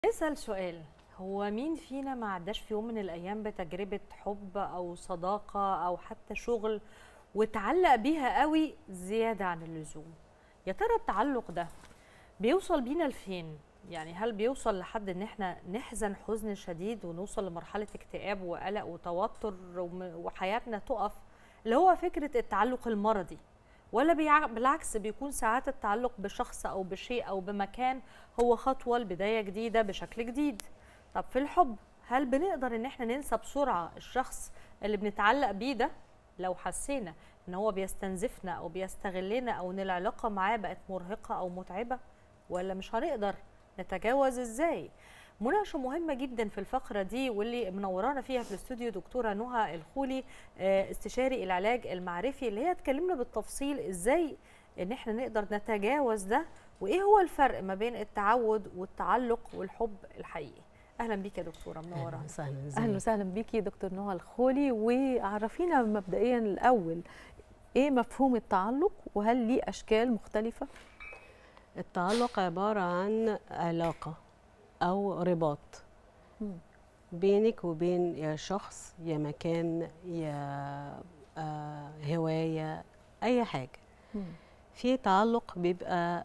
اسأل سؤال هو مين فينا ما عداش في يوم من الأيام بتجربة حب أو صداقة أو حتى شغل وتعلق بيها قوي زيادة عن اللزوم يا ترى التعلق ده بيوصل بينا لفين؟ يعني هل بيوصل لحد ان احنا نحزن حزن شديد ونوصل لمرحلة اكتئاب وقلق وتوتر وم- وحياتنا تقف اللي هو فكرة التعلق المرضي ولا بيع- بالعكس بيكون ساعات التعلق بشخص او بشيء او بمكان هو خطوه لبدايه جديده بشكل جديد طب في الحب هل بنقدر ان احنا ننسى بسرعه الشخص اللي بنتعلق بيه ده لو حسينا ان هو بيستنزفنا او بيستغلنا او ان العلاقه معاه بقت مرهقه او متعبه ولا مش هنقدر نتجاوز ازاي مناقشه مهمه جدا في الفقره دي واللي منورانا فيها في الاستوديو دكتوره نهى الخولي آه، استشاري العلاج المعرفي اللي هي تكلمنا بالتفصيل ازاي ان احنا نقدر نتجاوز ده وايه هو الفرق ما بين التعود والتعلق والحب الحقيقي اهلا بيك يا دكتوره اهلا منورانا وسهلا اهلا ازيك وسهلا بيكي دكتور نهى الخولي وعرفينا مبدئيا الاول ايه مفهوم التعلق وهل ليه اشكال مختلفه التعلق عباره عن علاقه او رباط مم. بينك وبين يا شخص يا مكان يا آه هوايه اي حاجه مم. في تعلق بيبقى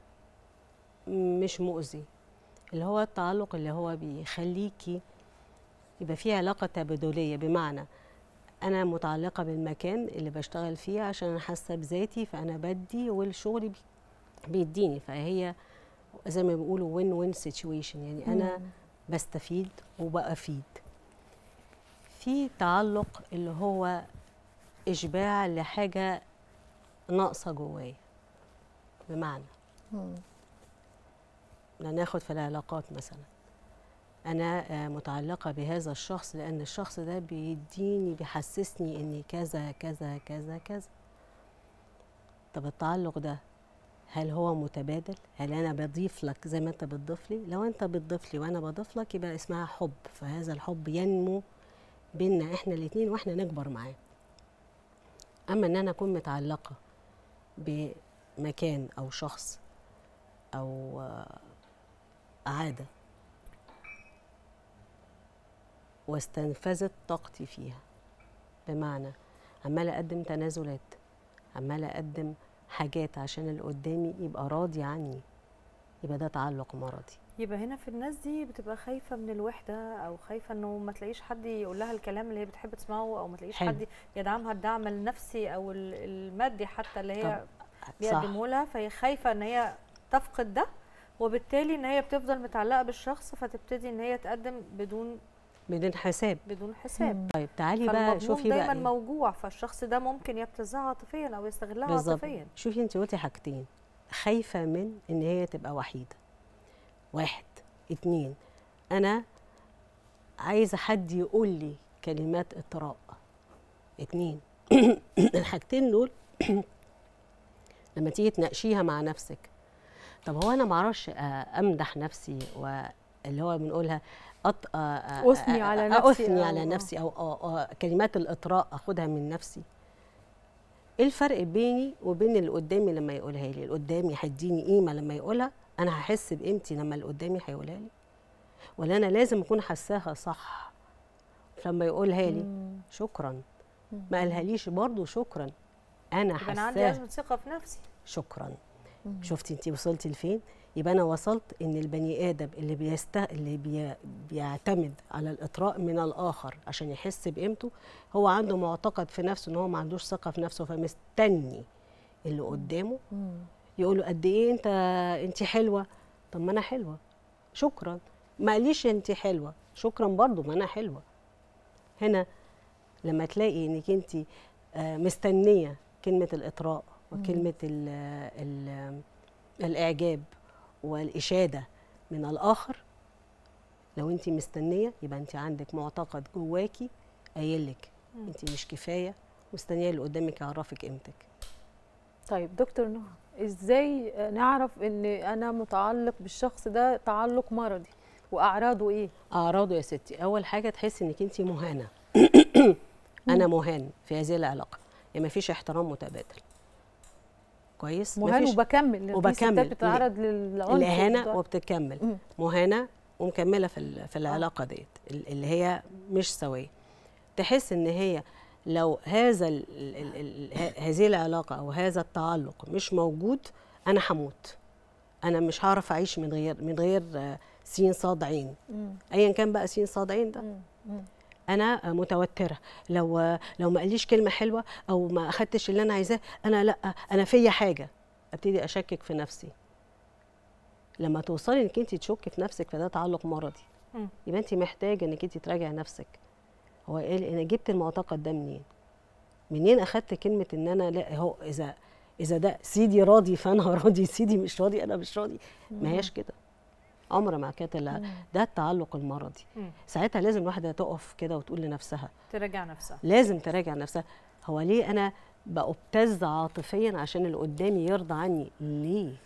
مش مؤذي اللي هو التعلق اللي هو بيخليكي يبقى في علاقه تبادليه بمعنى انا متعلقه بالمكان اللي بشتغل فيه عشان انا حاسه بذاتي فانا بدي والشغل بي- بيديني فهي زي ما بيقولوا وين وين سيتويشن يعني انا مم. بستفيد وبأفيد في تعلق اللي هو إشباع لحاجة ناقصة جوايا بمعنى مم. ناخد في العلاقات مثلا أنا آه، متعلقة بهذا الشخص لأن الشخص ده بيديني بيحسسني إني كذا كذا كذا كذا طب التعلق ده هل هو متبادل؟ هل أنا بضيف لك زي ما أنت بتضيف لي؟ لو أنت بتضيف لي وأنا بضيف لك يبقى اسمها حب فهذا الحب ينمو بيننا إحنا الاتنين وإحنا نكبر معاه أما إن أنا أكون متعلقة بمكان أو شخص أو آه، عادة واستنفذت طاقتي فيها بمعنى عمالة أقدم تنازلات عمالة أقدم حاجات عشان اللي قدامي يبقى راضي عني يبقى ده تعلق مرضي يبقى هنا في الناس دي بتبقى خايفه من الوحده او خايفه انه ما تلاقيش حد يقول لها الكلام اللي هي بتحب تسمعه او ما تلاقيش حلو. حد يدعمها الدعم النفسي او ال- المادي حتى اللي هي صح بيقدموا لها فهي خايفه ان هي تفقد ده وبالتالي ان هي بتفضل متعلقه بالشخص فتبتدي ان هي تقدم بدون بدون حساب بدون حساب مم. طيب تعالي بقى فالمضمون شوفي دايما بقى إيه. موجوع فالشخص ده ممكن يبتزها عاطفيا او يستغلها بالظبط عاطفيا شوفي انت قلتي حاجتين خايفه من ان هي تبقى وحيده واحد اتنين انا عايزه حد يقول لي كلمات اطراء اتنين الحاجتين دول لما تيجي تناقشيها مع نفسك طب هو انا معرفش آه، امدح نفسي واللي هو بنقولها أط... آه، آه، أثني آه، على آه، نفسي اثني أو- على آه. نفسي او آه، آه، كلمات الاطراء اخدها من نفسي ايه الفرق بيني وبين اللي قدامي لما يقولها لي اللي قدامي هيديني قيمه لما يقولها انا هحس بقيمتي لما اللي قدامي هيقولها لي ولا انا لازم اكون حساها صح لما يقولها لي مم. شكرا مم. ما قالهاليش برضو شكرا انا يبقى انا عندي حساها ازمه ثقه في نفسي شكرا مم. شفتي انت وصلتي لفين يبقى انا وصلت ان البني ادم اللي بيست اللي بي... بيعتمد على الاطراء من الاخر عشان يحس بقيمته هو عنده معتقد في نفسه ان هو ما عندوش ثقه في نفسه فمستني اللي قدامه مم. يقول له قد ايه انت انت حلوه طب ما انا حلوه شكرا ما قاليش انت حلوه شكرا برضو ما انا حلوه هنا لما تلاقي انك انت آه، مستنيه كلمه الاطراء وكلمه ال ال الاعجاب والاشاده من الاخر لو انت مستنيه يبقى انت عندك معتقد جواكي قايل لك مم. انت مش كفايه مستنيه اللي قدامك يعرفك قيمتك طيب دكتور نهى ازاي نعرف ان انا متعلق بالشخص ده تعلق مرضي واعراضه ايه اعراضه يا ستي اول حاجه تحسي انك انت مهانه انا مهان في هذه العلاقه يعني ما فيش احترام متبادل كويس مهان مفيش وبكمل لأن في ستات وبكمل. بتتعرض للعنف الاهانه والضرب. وبتكمل مم. مهانه ومكمله في ال- في العلاقه ديت ال- اللي هي مش سويه تحس ان هي لو هذا ال ال ال ه- هذه العلاقه او هذا التعلق مش موجود انا هموت انا مش هعرف اعيش من غير من غير آه، سين صاد عين مم. ايا كان بقى سين صاد عين ده مم. مم. انا متوتره لو لو ما قاليش كلمه حلوه او ما اخدتش اللي انا عايزاه انا لا انا فيا حاجه ابتدي اشكك في نفسي لما توصلي انك انت تشكي في نفسك فده تعلق مرضي مم. يبقى انت محتاجه انك انت تراجعي نفسك هو ايه انا جبت المعتقد ده منين منين اخدت كلمه ان انا لا هو اذا اذا ده سيدي راضي فانا راضي سيدي مش راضي انا مش راضي ما هياش كده عمر ما كانت لا ده التعلق المرضي مم. ساعتها لازم الواحده تقف كده وتقول لنفسها تراجع نفسها لازم تراجع نفسها هو ليه انا بأبتز عاطفيا عشان اللي قدامي يرضى عني ليه